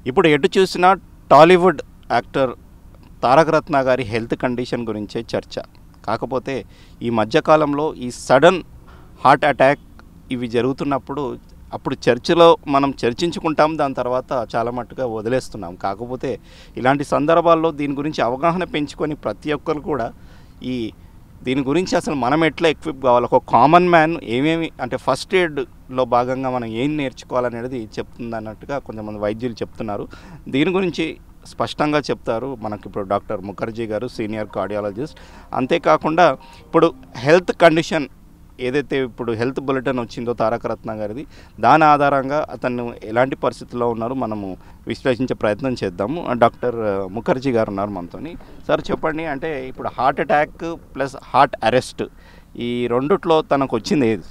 ఇప్పుడు ఎటు చూసినా టాలీవుడ్ యాక్టర్ తారక రత్న గారి హెల్త్ కండిషన్ గురించే చర్చ కాకపోతే ఈ మధ్యకాలంలో ఈ సడన్ హార్ట్ అటాక్ ఇవి జరుగుతున్నప్పుడు అప్పుడు చర్చలో మనం చర్చించుకుంటాం దాని తర్వాత చాలా మట్టుగా వదిలేస్తున్నాం కాకపోతే ఇలాంటి సందర్భాల్లో దీని గురించి అవగాహన పెంచుకొని ప్రతి ఒక్కరు కూడా ఈ దీని గురించి అసలు మనం ఎట్లా ఎక్విప్ కావాలి ఒక కామన్ మ్యాన్ ఏమేమి అంటే ఫస్ట్ ఎయిడ్లో భాగంగా మనం ఏం నేర్చుకోవాలనేది చెప్తుంది అన్నట్టుగా కొంతమంది వైద్యులు చెప్తున్నారు దీని గురించి స్పష్టంగా చెప్తారు మనకి ఇప్పుడు డాక్టర్ ముఖర్జీ గారు సీనియర్ కార్డియాలజిస్ట్ అంతేకాకుండా ఇప్పుడు హెల్త్ కండిషన్ ఏదైతే ఇప్పుడు హెల్త్ బులెటిన్ వచ్చిందో తారక రత్న గారిది దాని ఆధారంగా అతను ఎలాంటి పరిస్థితుల్లో ఉన్నారో మనము విశ్లేషించే ప్రయత్నం చేద్దాము డాక్టర్ ముఖర్జీ గారు ఉన్నారు మనతోని సార్ చెప్పండి అంటే ఇప్పుడు heart attack plus heart arrest ఈ రెండిట్లో తనకు వచ్చింది ఏది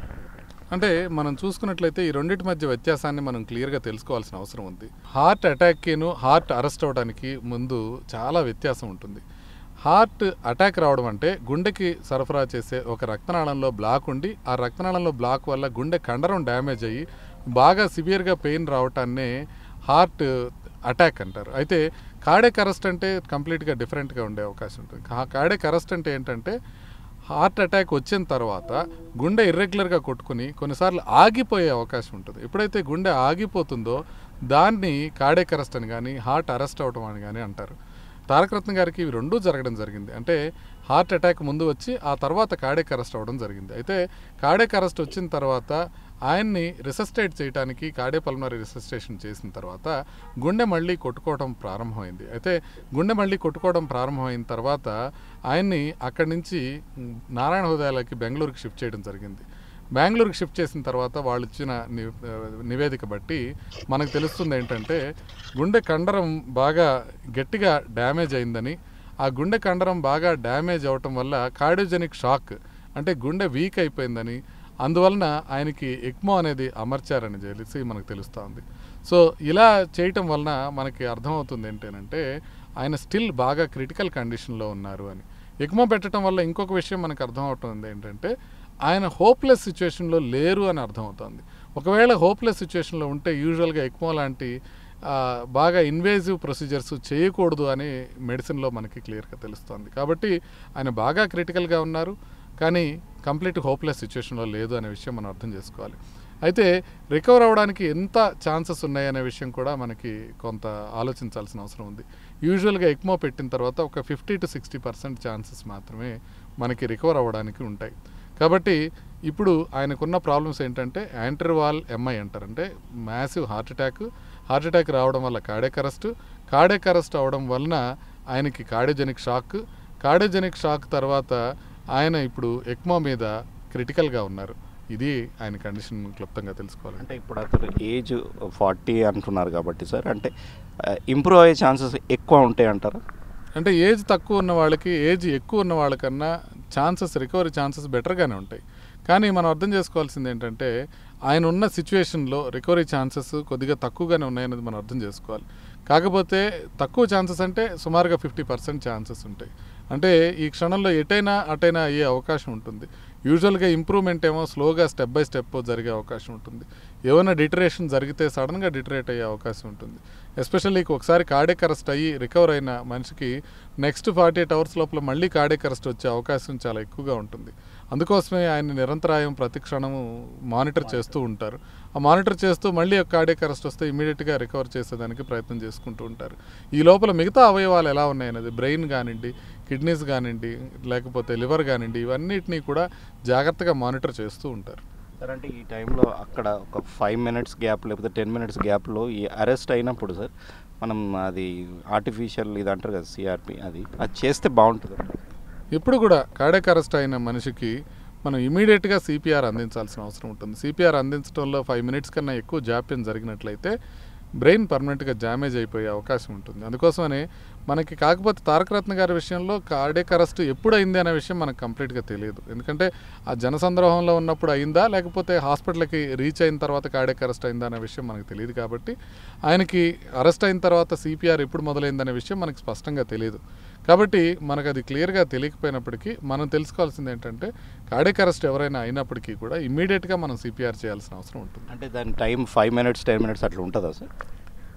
అంటే మనం చూసుకున్నట్లయితే ఈ రెండింటి మధ్య వ్యత్యాసాన్ని మనం క్లియర్గా తెలుసుకోవాల్సిన అవసరం ఉంది హార్ట్ అటాక్కిను హార్ట్ అరెస్ట్ అవడానికి ముందు చాలా వ్యత్యాసం ఉంటుంది హార్ట్ అటాక్ రావడం అంటే గుండెకి సరఫరా చేసే ఒక రక్తనాళంలో బ్లాక్ ఉండి ఆ రక్తనాళంలో బ్లాక్ వల్ల గుండె కండరం డ్యామేజ్ అయ్యి బాగా సివియర్గా పెయిన్ రావటాన్నే హార్ట్ అటాక్ అంటారు అయితే కార్డెక్ అరెస్ట్ అంటే కంప్లీట్గా డిఫరెంట్గా ఉండే అవకాశం ఉంటుంది కార్డెక్ అరెస్ట్ అంటే ఏంటంటే హార్ట్ అటాక్ వచ్చిన తర్వాత గుండె ఇర్రెగ్యులర్గా కొట్టుకుని కొన్నిసార్లు ఆగిపోయే అవకాశం ఉంటుంది ఎప్పుడైతే గుండె ఆగిపోతుందో దాన్ని కార్డెక్ అరెస్ట్ అని కానీ హార్ట్ అరెస్ట్ అవటం అని కానీ అంటారు తారకరత్న గారికి ఇవి రెండూ జరగడం జరిగింది అంటే హార్ట్ అటాక్ ముందు వచ్చి ఆ తర్వాత కార్డెక్ అరెస్ట్ అవ్వడం జరిగింది అయితే కార్డెక్ అరెస్ట్ వచ్చిన తర్వాత ఆయన్ని రిసస్టేట్ చేయడానికి కార్డే పల్మనరీ రిసస్టేషన్ చేసిన తర్వాత గుండె మళ్ళీ కొట్టుకోవడం ప్రారంభమైంది అయితే గుండె మళ్ళీ కొట్టుకోవడం ప్రారంభమైన తర్వాత ఆయన్ని అక్కడి నుంచి మ్, నారాయణ హృదయాలకి బెంగళూరుకి షిఫ్ట్ చేయడం జరిగింది బెంగళూరుకి షిఫ్ట్ చేసిన తర్వాత వాళ్ళు ఇచ్చిన ని- ఆ, నివేదిక బట్టి మనకు తెలుస్తుంది ఏంటంటే గుండె కండరం బాగా గట్టిగా డ్యామేజ్ అయిందని ఆ గుండె కండరం బాగా డ్యామేజ్ అవటం వల్ల కార్డియోజెనిక్ షాక్ అంటే గుండె వీక్ అయిపోయిందని అందువలన ఆయనకి ఎక్మో అనేది అమర్చారని తెలిసి మనకు తెలుస్తూ ఉంది సో ఇలా చేయటం వలన మనకి అర్థమవుతుంది ఏంటంటే ఆయన స్టిల్ బాగా క్రిటికల్ కండిషన్లో ఉన్నారు అని ఎక్మో పెట్టడం వల్ల ఇంకొక విషయం మనకు అర్థమవుతుంది ఏంటంటే ఆయన హోప్లెస్ సిచ్యువేషన్లో లేరు అని అర్థమవుతుంది ఒకవేళ హోప్లెస్ సిచ్యువేషన్లో ఉంటే యూజువల్గా ఎక్మో లాంటి ఆ, బాగా ఇన్వేజివ్ ప్రొసీజర్స్ చేయకూడదు అని మెడిసిన్లో మనకి క్లియర్గా తెలుస్తుంది కాబట్టి ఆయన బాగా క్రిటికల్గా ఉన్నారు కానీ కంప్లీట్ హోప్లెస్ సిచ్యువేషన్లో లేదు అనే విషయం మనం అర్థం చేసుకోవాలి అయితే రికవర్ అవ్వడానికి ఎంత ఛాన్సెస్ ఉన్నాయనే విషయం కూడా మనకి కొంత ఆలోచించాల్సిన అవసరం ఉంది యూజువల్గా ఎక్మో పెట్టిన తర్వాత ఒక fifty to sixty percent chances మాత్రమే మనకి రికవర్ అవ్వడానికి ఉంటాయి కాబట్టి ఇప్పుడు ఆయనకున్న ప్రాబ్లమ్స్ ఏంటంటే యాంటర్వాల్ ఎంఐ అంటారు అంటే massive heart attack heart attack రావడం వల్ల కార్డెక్ అరెస్ట్ కార్డెక్ అరెస్ట్ అవడం వలన ఆయనకి కార్డియోజెనిక్ షాక్ కార్డియోజెనిక్ షాక్ తర్వాత ఆయన ఇప్పుడు ఎక్మో మీద క్రిటికల్గా ఉన్నారు ఇది ఆయన కండిషన్ క్లుప్తంగా తెలుసుకోవాలి అంటే ఇప్పుడు అతను ఏజ్ ఫార్టీ అంటున్నారు కాబట్టి సార్ అంటే ఇంప్రూవ్ అయ్యే ఛాన్సెస్ ఎక్కువ ఉంటాయి అంటారా అంటే ఏజ్ తక్కువ ఉన్న వాళ్ళకి ఏజ్ ఎక్కువ ఉన్న వాళ్ళకన్నా ఛాన్సెస్ రికవరీ ఛాన్సెస్ బెటర్గానే ఉంటాయి కానీ మనం అర్థం చేసుకోవాల్సింది ఏంటంటే ఆయన ఉన్న సిచ్యువేషన్లో రికవరీ ఛాన్సెస్ కొద్దిగా తక్కువగానే ఉన్నాయనేది మనం అర్థం చేసుకోవాలి కాకపోతే తక్కువ ఛాన్సెస్ అంటే సుమారుగా ఫిఫ్టీ పర్సెంట్ ఛాన్సెస్ ఉంటాయి అంటే ఈ క్షణంలో ఎటైనా అటైనా అయ్యే అవకాశం ఉంటుంది యూజువల్గా ఇంప్రూవ్మెంట్ ఏమో స్లోగా స్టెప్ బై స్టెప్ జరిగే అవకాశం ఉంటుంది ఏమైనా డిటరేషన్ జరిగితే సడన్గా డిటరేట్ అయ్యే అవకాశం ఉంటుంది ఎస్పెషల్లీ ఒకసారి కార్డెక్ అరెస్ట్ అయ్యి రికవర్ అయిన మనిషికి నెక్స్ట్ ఫార్టీ ఎయిట్ అవర్స్ లోపల మళ్ళీ కార్డెక్ అరెస్ట్ వచ్చే అవకాశం చాలా ఎక్కువగా ఉంటుంది అందుకోసమే ఆయన నిరంతరాయం ప్రతి క్షణము మానిటర్ చేస్తూ ఉంటారు ఆ మానిటర్ చేస్తూ మళ్ళీ ఒక కార్డియక్ అరెస్ట్ వస్తే ఇమీడియట్గా రికవర్ చేసేదానికి ప్రయత్నం చేసుకుంటూ ఉంటారు ఈ లోపల మిగతా అవయవాలు ఎలా ఉన్నాయనేది బ్రెయిన్ కానివ్వండి కిడ్నీస్ కానివ్వండి లేకపోతే లివర్ కానివ్వండి ఇవన్నిటినీ కూడా జాగ్రత్తగా మానిటర్ చేస్తూ ఉంటారు సార్ అంటే ఈ టైంలో అక్కడ ఒక ఫైవ్ మినిట్స్ గ్యాప్ లేకపోతే టెన్ మినిట్స్ గ్యాప్లో ఈ అరెస్ట్ అయినప్పుడు సార్ మనం అది ఆర్టిఫిషియల్ ఇది అంటారు కదా సిఆర్పి అది అది చేస్తే బాగుంటుంది ఇప్పుడు కూడా కార్డియక్ అరెస్ట్ అయిన మనిషికి మనం ఇమీడియట్గా సిపిఆర్ అందించాల్సిన అవసరం ఉంటుంది సిపిఆర్ అందించడంలో ఫైవ్ మినిట్స్ కన్నా ఎక్కువ జాప్యం జరిగినట్లయితే బ్రెయిన్ పర్మనెంట్గా డ్యామేజ్ అయిపోయే అవకాశం ఉంటుంది అందుకోసమని మనకి కాకపోతే తారకరత్న గారి విషయంలో కార్డియక్ అరెస్ట్ ఎప్పుడు అయింది అనే విషయం మనకు కంప్లీట్గా తెలియదు ఎందుకంటే ఆ జనసంద్రోహంలో ఉన్నప్పుడు అయిందా లేకపోతే హాస్పిటల్కి రీచ్ అయిన తర్వాత కార్డియక్ అరెస్ట్ అయిందా అనే విషయం మనకు తెలియదు కాబట్టి ఆయనకి అరెస్ట్ అయిన తర్వాత సిపిఆర్ ఎప్పుడు మొదలైందనే విషయం మనకి స్పష్టంగా తెలియదు కాబట్టి మనకు అది క్లియర్గా తెలియకపోయినప్పటికీ మనం తెలుసుకోవాల్సింది ఏంటంటే కార్డియక్ అరెస్ట్ ఎవరైనా అయినప్పటికీ కూడా ఇమ్మీడియట్గా మనం సిపిఆర్ చేయాల్సిన అవసరం ఉంటుంది అంటే దాని time five minutes ten minutes అట్లా ఉంటుందా సార్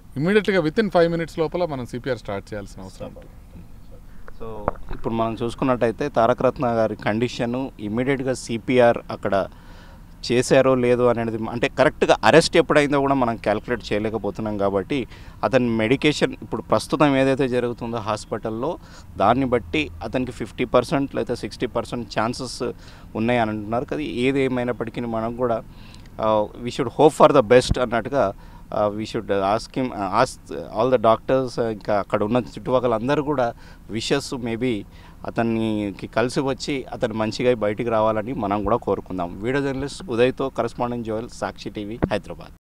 ఇమీడియట్గా విత్ ఇన్ ఫైవ్ మినిట్స్ లోపల మనం సిపిఆర్ స్టార్ట్ చేయాల్సిన అవసరం ఉంటుంది సో ఇప్పుడు మనం చూసుకున్నట్టయితే తారక రత్న గారి కండిషన్ ఇమీడియట్గా సిపిఆర్ అక్కడ చేశారో లేదో అనేది అంటే కరెక్ట్గా అరెస్ట్ ఎప్పుడైందో కూడా మనం క్యాలిక్యులేట్ చేయలేకపోతున్నాం కాబట్టి అతని మెడికేషన్ ఇప్పుడు ప్రస్తుతం ఏదైతే జరుగుతుందో హాస్పిటల్లో దాన్ని బట్టి అతనికి ఫిఫ్టీ పర్సెంట్ లేదా సిక్స్టీ పర్సెంట్ ఛాన్సెస్ ఉన్నాయి అని అంటున్నారు కదా ఏది ఏమైనప్పటికీ మనం కూడా we should hope for the best అన్నట్టుగా we should ask him ask all the doctors ఇంకా అక్కడ ఉన్న చుట్టుపక్కల అందరూ కూడా విషెస్ మేబీ అతనికి కలిసి వచ్చి అతను మంచిగా బయటికి రావాలని మనం కూడా కోరుకుందాం వీడియో జర్నలిస్ట్ ఉదయ్తో correspondent Joel Sakshi TV Hyderabad